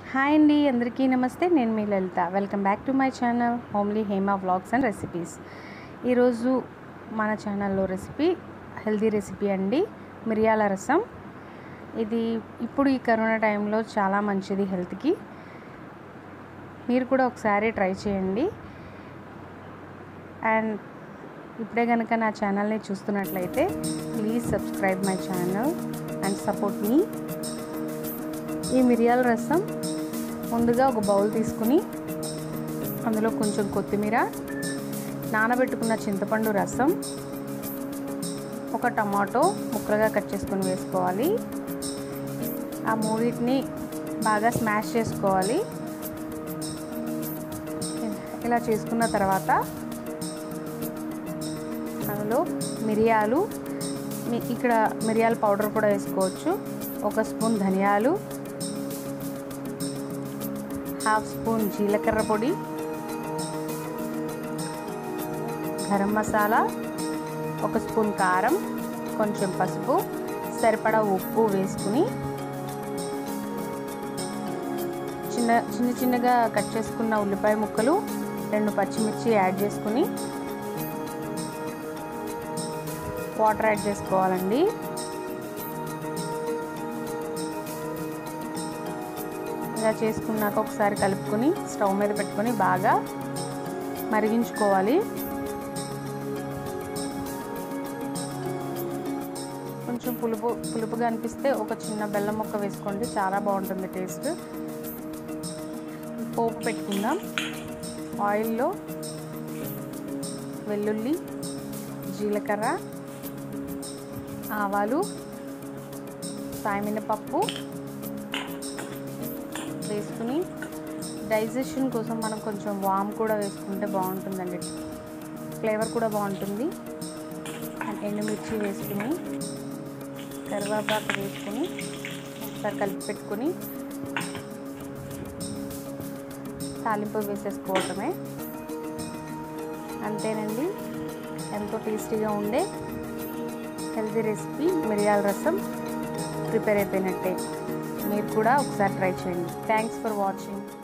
hi అండి అందరికీ నమస్తే నేను మీ Lalitha welcome back to my channel homely Hema vlogs and recipes ఈరోజు మన ఛానల్లో రెసిపీ హెల్దీ రెసిపీ అండి మిరియాల రసం ఇది ఇప్పుడు ఈ కరోనా టైంలో చాలా మంచిది హెల్త్కి మీరు కూడా ఒకసారి ట్రై చేయండి అండ్ ఇప్పుడే కనుక నా ఛానల్ని చూస్తున్నట్లయితే please subscribe my channel and support మీ ఈ మిరియాల రసం ముందుగా ఒక బౌల్ తీసుకుని అందులో కొంచెం కొత్తిమీర నానబెట్టుకున్న చింతపండు రసం ఒక టమాటో ముక్కలుగా కట్ చేసుకొని వేసుకోవాలి ఆ మూడింటిని బాగా స్మాష్ చేసుకోవాలి ఇలా చేసుకున్న తర్వాత అందులో మిరియాలు ఇక్కడ మిరియాల పౌడర్ కూడా వేసుకోవచ్చు ఒక స్పూన్ ధనియాలు హాఫ్ స్పూన్ జీలకర్ర పొడి గరం మసాలా ఒక స్పూన్ కారం కొంచెం పసుపు సరిపడా ఉప్పు వేసుకుని చిన్న చిన్న చిన్నగా కట్ చేసుకున్న ఉల్లిపాయ ముక్కలు రెండు పచ్చిమిర్చి యాడ్ చేసుకుని వాటర్ యాడ్ చేసుకోవాలండి ఇలా చేసుకున్నాక ఒకసారి కలుపుకొని స్టవ్ మీద పెట్టుకొని బాగా మరిగించుకోవాలి కొంచెం పులుపు పులుపుగా అనిపిస్తే ఒక చిన్న బెల్లం ముక్క వేసుకోండి చాలా బాగుంటుంది టేస్ట్ పోపు పెట్టుకుందాం ఆయిల్లో వెల్లుల్లి జీలకర్ర ఆవాలు సాయమినపప్పు వేసుకుని డైజెషన్ కోసం మనం కొంచెం వామ్ కూడా వేసుకుంటే బాగుంటుందండి ఫ్లేవర్ కూడా బాగుంటుంది అండ్ ఎండుమిర్చి వేసుకుని కరివేపాకు వేసుకుని ఒకసారి కలిపి పెట్టుకుని తాలింపు వేసేసుకోవటమే అంతేనండి ఎంతో టేస్టీగా ఉండే హెల్తీ రెసిపీ మిరియాల రసం ప్రిపేర్ అయిపోయినట్టే మీరు కూడా ఒకసారి ట్రై చేయండి థ్యాంక్స్ ఫర్ వాచింగ్